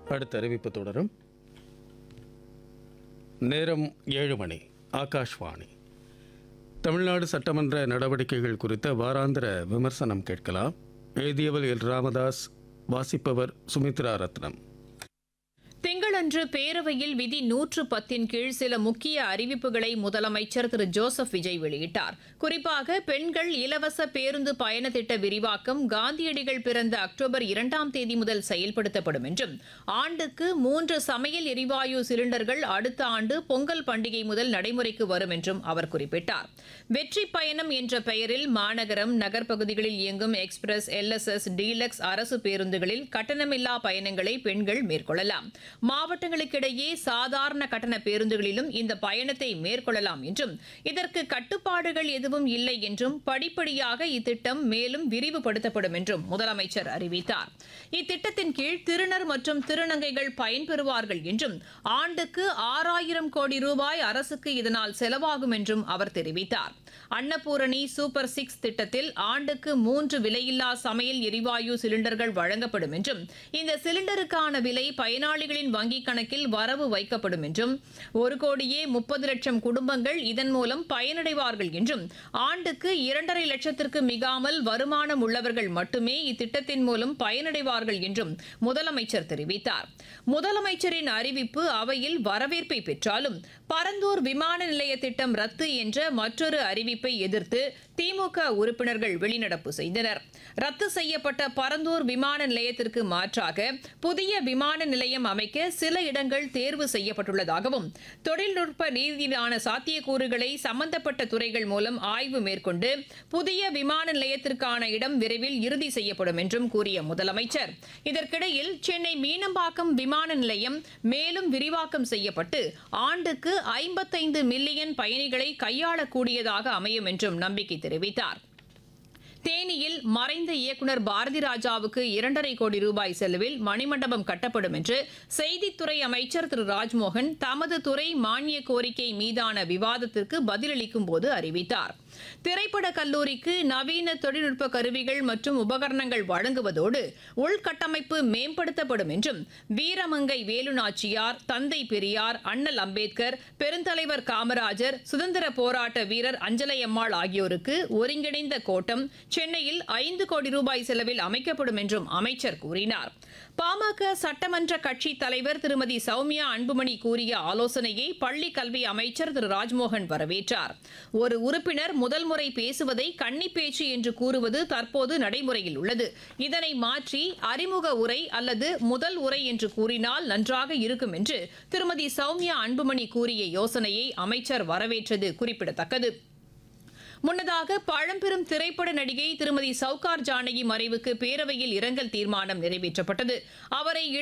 அடுத்த அறிவிப்பு தொடரும் நேரம் ஏழு மணி ஆகாஷ்வாணி தமிழ்நாடு சட்டமன்ற நடவடிக்கைகள் குறித்த வாராந்திர விமர்சனம் கேட்கலாம் எழுதியவர் எல் ராமதாஸ் வாசிப்பவர் சுமித்ரா ரத்னம் திங்களன்று பேரவையில் விதி நூற்று பத்தின் கீழ் சில முக்கிய அறிவிப்புகளை முதலமைச்சர் திரு ஜோசப் விஜய் வெளியிட்டார் குறிப்பாக பெண்கள் இலவச பேருந்து பயண திட்ட விரிவாக்கம் காந்தியடிகள் பிறந்த அக்டோபர் இரண்டாம் தேதி முதல் செயல்படுத்தப்படும் என்றும் ஆண்டுக்கு மூன்று சமையல் எரிவாயு சிலிண்டர்கள் அடுத்த ஆண்டு பொங்கல் பண்டிகை முதல் நடைமுறைக்கு வரும் என்றும் அவர் குறிப்பிட்டார் வெற்றி பயணம் என்ற பெயரில் மாநகரம் நகர்ப்பகுதிகளில் இயங்கும் எக்ஸ்பிரஸ் எல்எஸ்எஸ் டீலக்ஸ் அரசு பேருந்துகளில் கட்டணமில்லா பயணங்களை பெண்கள் மேற்கொள்ளலாம் மாவட்டங்களுக்கிடையே சாதாரண கட்டண பேருந்துகளிலும் இந்த பயணத்தை மேற்கொள்ளலாம் என்றும் இதற்கு கட்டுப்பாடுகள் எதுவும் இல்லை என்றும் படிப்படியாக இத்திட்டம் மேலும் விரிவுபடுத்தப்படும் என்றும் முதலமைச்சர் அறிவித்தார் இத்திட்டத்தின் கீழ் திருநர் மற்றும் திருநங்கைகள் பயன்பெறுவார்கள் என்றும் ஆண்டுக்கு ஆறாயிரம் கோடி ரூபாய் அரசுக்கு இதனால் செலவாகும் என்றும் அவர் தெரிவித்தார் அன்னபூரணி சூப்பர் சிக்ஸ் திட்டத்தில் ஆண்டுக்கு மூன்று விலையில்லா சமையல் எரிவாயு சிலிண்டர்கள் வழங்கப்படும் என்றும் இந்த சிலிண்டருக்கான விலை பயனாளிகளின் வங்கிக் கணக்கில் வரவு வைக்கப்படும் என்றும் ஒரு கோடியே முப்பது லட்சம் குடும்பங்கள் இதன் மூலம் பயனடைவார்கள் என்றும் ஆண்டுக்கு இரண்டரை லட்சத்திற்கு மிகாமல் வருமானம் உள்ளவர்கள் மட்டுமே இத்திட்டத்தின் மூலம் பயனடைவார்கள் என்றும் முதலமைச்சர் தெரிவித்தார் முதலமைச்சரின் அறிவிப்பு அவையில் வரவேற்பை பெற்றாலும் பரந்தூர் விமான நிலைய திட்டம் ரத்து என்ற மற்றொரு அறிவிப்பை எதிர்த்து திமுக உறுப்பினர்கள் வெளிநடப்பு செய்தனர் ரத்து செய்யப்பட்ட பரந்தூர் விமான நிலையத்திற்கு மாற்றாக புதிய விமான நிலையம் அமைக்க சில இடங்கள் தேர்வு செய்யப்பட்டுள்ளதாகவும் தொழில்நுட்ப ரீதியிலான சாத்தியக்கூறுகளை சம்பந்தப்பட்ட துறைகள் மூலம் ஆய்வு மேற்கொண்டு புதிய விமான நிலையத்திற்கான இடம் விரைவில் இறுதி செய்யப்படும் என்றும் கூறிய முதலமைச்சர் இதற்கிடையில் சென்னை மீனம்பாக்கம் விமான நிலையம் மேலும் விரிவாக்கம் செய்யப்பட்டு ஆண்டுக்கு ஐம்பத்தைந்து மில்லியன் பயணிகளை கையாளக்கூடியதாக அமையும் என்றும் நம்பிக்கை தெரிவித்தார் தேனியில் மறைந்த இயக்குநர் பாரதி ராஜாவுக்கு இரண்டரை கோடி ரூபாய் செலவில் மணிமண்டபம் கட்டப்படும் என்று செய்தித்துறை அமைச்சர் திரு ராஜ்மோகன் தமது துறை மானிய கோரிக்கை மீதான விவாதத்திற்கு பதிலளிக்கும் போது அறிவித்தார் திரைப்பட கல்லூரிக்கு நவீன தொழில்நுட்ப கருவிகள் மற்றும் உபகரணங்கள் வழங்குவதோடு உள்கட்டமைப்பு மேம்படுத்தப்படும் என்றும் வீரமங்கை வேலுநாச்சியார் தந்தை பெரியார் அண்ணல் அம்பேத்கர் பெருந்தலைவர் காமராஜர் சுதந்திர போராட்ட வீரர் அஞ்சலையம்மாள் ஆகியோருக்கு ஒருங்கிணைந்த கோட்டம் சென்னையில் ஐந்து கோடி ரூபாய் செலவில் அமைக்கப்படும் என்றும் அமைச்சர் கூறினார் பாமக சட்டமன்ற கட்சி தலைவர் திருமதி சௌமியா அன்புமணி கூறிய ஆலோசனையை பள்ளி கல்வி அமைச்சர் திரு ராஜ்மோகன் வரவேற்றார் ஒரு உறுப்பினர் முதல் முறை பேசுவதை கன்னி பேச்சு என்று கூறுவது தற்போது நடைமுறையில் உள்ளது இதனை மாற்றி அறிமுக உரை அல்லது முதல் உரை என்று கூறினால் நன்றாக இருக்கும் என்று திருமதி சௌமியா அன்புமணி கூறிய யோசனையை அமைச்சர் வரவேற்றது குறிப்பிடத்தக்கது முன்னதாக பழம்பெரும் திரைப்பட நடிகை திருமதி சவுகார் ஜானகி மறைவுக்கு பேரவையில் இரங்கல் தீர்மானம் நிறைவேற்றப்பட்டது அவரை